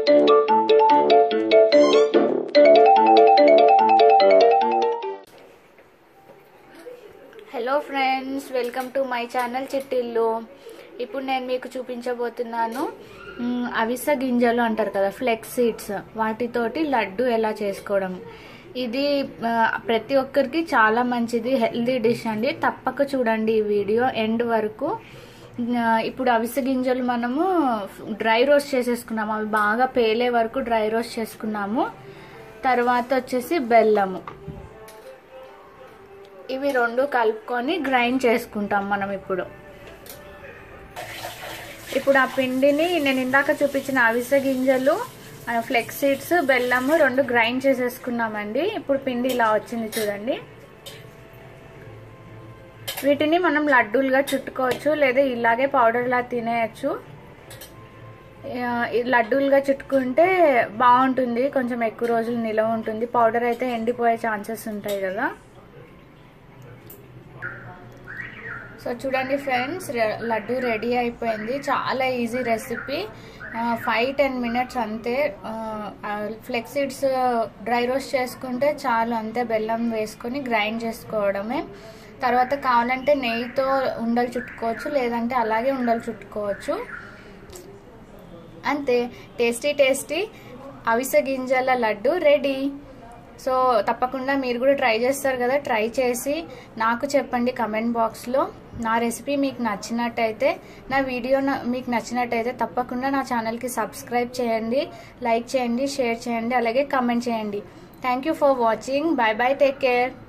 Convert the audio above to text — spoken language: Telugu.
hello friends welcome to my channel Chittillu ఇప్పుడు నేను మీకు చూపించబోతున్నాను మ్, అవిసె గింజలు అంటారు కదా ఫ్లెక్స్ సీడ్స్ వాటితోటి లడ్డు ఎలా చేసుకోవడం ఇది ఆ, ప్రతి ఒక్కరికి చాలా మంచిది హెల్దీ డిష్ అండి తప్పక చూడండి ఈ వీడియో ఎండ్ వరకు ఆ, ఇప్పుడు అవిసె గింజలు మనము డ్రై రోస్ట్ చేసేసుకున్నాము అవి బాగా పేలే వరకు డ్రై రోస్ట్ చేసుకున్నాము తర్వాత వచ్చేసి బెల్లము ఇవి రెండు కలుపుకొని గ్రైండ్ చేసుకుంటాం మనం ఇప్పుడు ఇప్పుడు ఆ పిండిని నేను ఇందాక చూపించిన అవిసె గింజలు ఫ్లెక్స్ సీడ్స్ బెల్లము రెండు గ్రైండ్ చేసేసుకున్నామండి ఇప్పుడు పిండి ఇలా వచ్చింది చూడండి వీటిని మనం లడ్డూలుగా చుట్టుకోవచ్చు లేదా ఇలాగే పౌడర్లా తినేయచ్చు ఆ, ఈ లడ్డూలుగా చుట్టుకుంటే బాగుంటుంది కొంచెం ఎక్కువ రోజులు నిలవ ఉంటుంది పౌడర్ అయితే ఎండిపోయే ఛాన్సెస్ ఉంటాయి కదా సో చూడండి ఫ్రెండ్స్ రె- లడ్డు రెడీ అయిపోయింది చాలా easy recipe five ten minutes అంతే ఫ్లెక్సీడ్స్ డ్రై రోస్ట్ చేసుకుంటే చాలు అంతే బెల్లం వేసుకొని గ్రైండ్ చేసుకోవడమే తర్వాత కావాలంటే నెయ్యితో ఉండలు చుట్టుకోవచ్చు లేదంటే అలాగే ఉండలు చుట్టుకోవచ్చు అంతే టేస్టీ టేస్టీ అవిసె గింజల లడ్డు రెడీ సో తప్పకుండా మీరు కూడా ట్రై చేస్తారు కదా ట్రై చేసి నాకు చెప్పండి కమెంట్ బాక్స్లో నా రెసిపీ మీకు నచ్చినట్టయితే నా వీడియో నా- మీకు నచ్చినట్టయితే తప్పకుండా నా ఛానల్కి సబ్స్క్రైబ్ చేయండి లైక్ చేయండి షేర్ చేయండి అలాగే కమెంట్ చేయండి thank you for watching bye bye take care